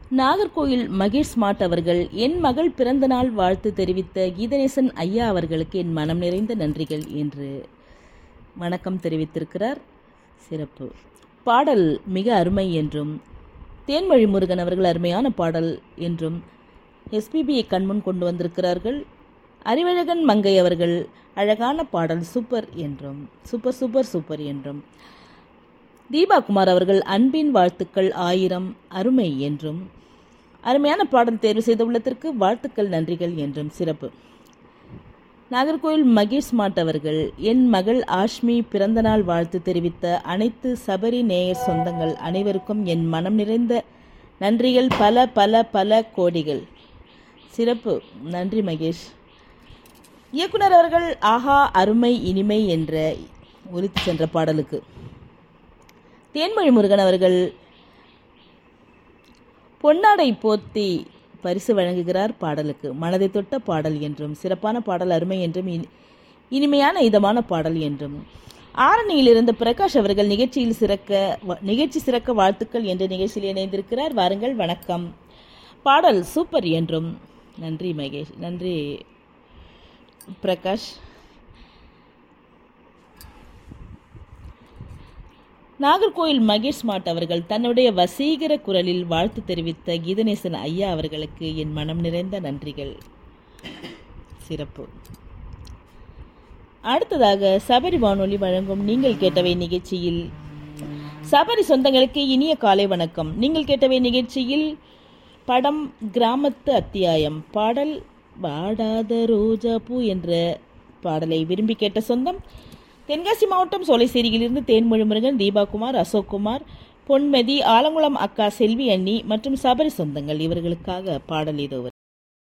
Nagercoil Mahesh smart அவர்கள் என் மகள் பிறந்தநாள் வாழ்த்து தெரிவித்த கீதநேசன் ஐயா அவர்களுக்கு என் மனம் நிறைந்த நன்றிகள் என்று வணக்கம் தெரிவித்திருக்கிறார் சிறப்பு பாடல் மிக அருமை என்றும் தேன்மொழி முருகன் அவர்கள் அருமையான பாடல் என்றும் எஸ்பிபியை கண்முன் கொண்டு வந்திருக்கிறார்கள் அறிவழகன் மங்கை அவர்கள் அழகான பாடல் சூப்பர் என்றும் சூப்பர் சூப்பர் சூப்பர் என்றும் தீபா குமார் அவர்கள் அன்பின் வாழ்த்துக்கள் ஆயிரம் அருமை என்றும் அருமையான பாடல் தேர்வு செய்த உள்ளத்திற்கு வாழ்த்துக்கள் நன்றிகள் என்றும் சிறப்பு நாகர்கோவில் மகேஷ் மாட் அவர்கள் என் மகள் ஆஷ்மி பிறந்தநாள் வாழ்த்து தெரிவித்த அனைத்து சபரி நேயர் சொந்தங்கள் அனைவருக்கும் என் மனம் நிறைந்த நன்றிகள் பல பல பல கோடிகள் சிறப்பு நன்றி மகேஷ் இயக்குனர் அவர்கள் ஆஹா அருமை இனிமை என்ற ஒலித்து சென்ற பாடலுக்கு தேன்மொழி முருகன் அவர்கள் பொன்னாடை போர்த்தி பரிசு வழங்குகிறார் பாடலுக்கு மனதை தொட்ட பாடல் என்றும் சிறப்பான பாடல் அருமை என்றும் இனி- இனிமையான இதமான பாடல் என்றும் ஆரணியில் இருந்த பிரகாஷ் அவர்கள் நிகழ்ச்சியில் சிறக்க வ- நிகழ்ச்சி சிறக்க வாழ்த்துக்கள் என்ற நிகழ்ச்சியில் இணைந்திருக்கிறார் வாருங்கள் வணக்கம் பாடல் சூப்பர் என்றும் நன்றி மகேஷ் நன்றி பிரகாஷ் நாகர்கோயில் மகேஷ் மாட் அவர்கள் தன்னுடைய வசீகர குரலில் வாழ்த்து தெரிவித்த கீதநேசன் ஐயா அவர்களுக்கு என் மனம் நிறைந்த நன்றிகள் சிறப்பு அடுத்ததாக சபரி வானொலி வழங்கும் நீங்கள் கேட்டவை நிகழ்ச்சியில் சபரி சொந்தங்களுக்கு இனிய காலை வணக்கம் நீங்கள் கேட்டவை நிகழ்ச்சியில் படம் கிராமத்து அத்தியாயம் பாடல் வாடாத ரோஜா பூ என்ற பாடலை விரும்பி கேட்ட சொந்தம் தென்காசி மாவட்டம் சோலைசேரியிலிருந்து தேன்மொழி முருகன் தீபாகுமார் அசோக்குமார் பொன்மதி ஆலங்குளம் அக்கா செல்வி அண்ணி மற்றும் சபரி சொந்தங்கள் இவர்களுக்காக பாடல் இதோ